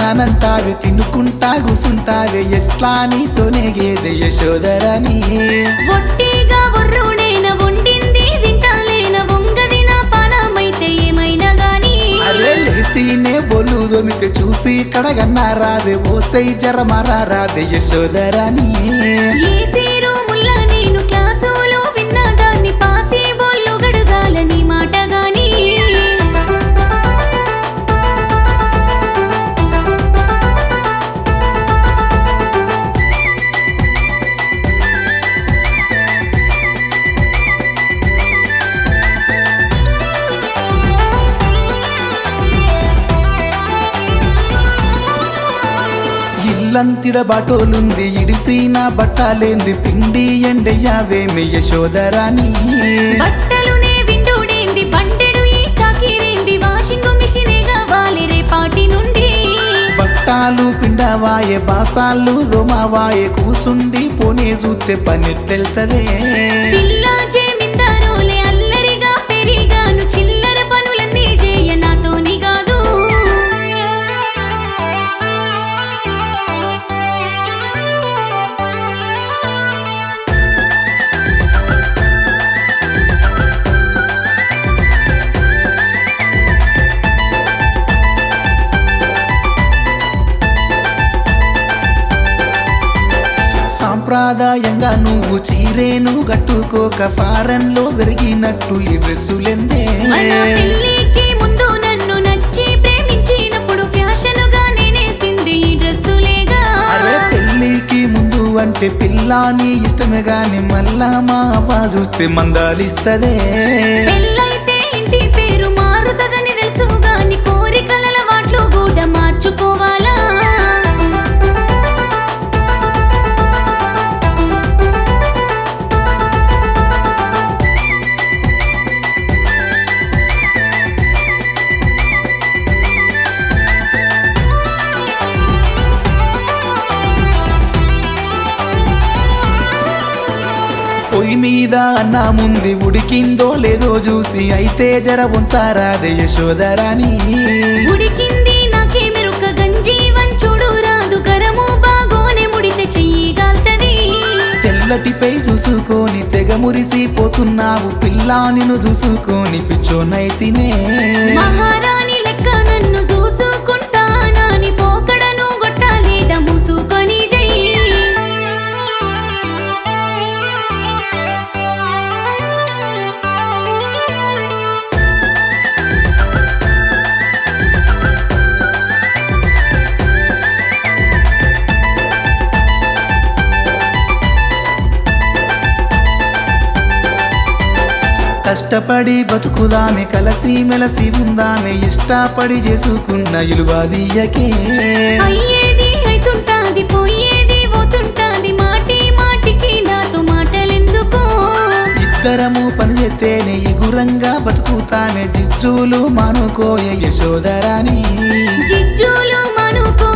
తింటానంటావే తినుకుంటా కూసుంటావే ఎట్లా నీతోనే గేదె యశోదరని ఒట్టిగా బొర్రుడేన వండింది తింటాలేన వంగది నా పానమైతే ఏమైనా గాని అరే లేసీనే బొలు దొమితే చూసి కడగన్నా రాదే ఓసై జరమరా రాదే యశోదరని ఏ సీరు ముల్ల నేను క్లాసులో విన్నా దాన్ని పాసి బొల్లు గడగాలని మాట గాని ఇల్లంతిడ బాటోలుంది ఇడిసిన బట్టాలేంది పిండి ఎండయ్యావేమి యశోదరాని బట్టలునే విండుడేంది బండెడు ఈ చాకిరేంది వాషింగ్ మిషనే కావాలి రేపాటి నుండి బట్టాలు పిండవాయే బాసాలు దోమవాయే కూసుండి పోనే చూస్తే పనెట్టెళ్తదే పిల్ల జేమిందారోలే అల్లరిగా పెరిగాను చిల్లర పనులన్నీ చేయ నాతోని కాదు సాంప్రదాయంగా నువ్వు చీరేను గట్టుకోక ఫారెన్లో పెరిగినట్టు ఈ డ్రెస్సులెందే మన పెళ్ళికి ముందు నన్ను నచ్చి ప్రేమించినప్పుడు ఫ్యాషన్గా నేనేసింది ఈ డ్రెస్సులేగా అరే పెళ్ళికి ముందు అంటే పిల్లాని ఇష్టమే గాని మళ్ళా మా అవ్వ చూస్తే మందాలిస్తదే పెళ్ళైతే ఇంటి పేరు మారుతదని తెలుసు గాని కోరికల వాట్లు కూడా మార్చుకోవాలా పొయ్యి మీద అన్నముంది ఉడికిందో లేదో చూసి అయితే జర ఉంచారాదే యశోదరాని ఉడికింది నాకే మెరుక గంజి వంచుడు రాదు గరము బాగోనే ముడితే చెయ్యి గాల్తది తెల్లటిపై చూసుకొని తెగ మురిసిపోతున్నావు పిల్లా నిన్ను చూసుకొని పిచ్చోనైతినే మహారాణి లెక్క నన్ను చూసుకుంటానని పోకడను గొట్టాలేద మూసుకొని చెయ్యి కష్టపడి బతుకుదామె కలసి మెలసి ఉందామె ఇష్టపడి చేసుకున్న ఇలువాదియకే అయ్యేది అయితుంటాది పోయేది పోతుంటాది మాటి మాటికి నాతో మాటలెందుకో ఇద్దరము పనిచేస్తేనే ఇగురంగా బతుకుతామె జిజ్జులు మానుకోయ యశోదరాని జిజ్జులు మనుకో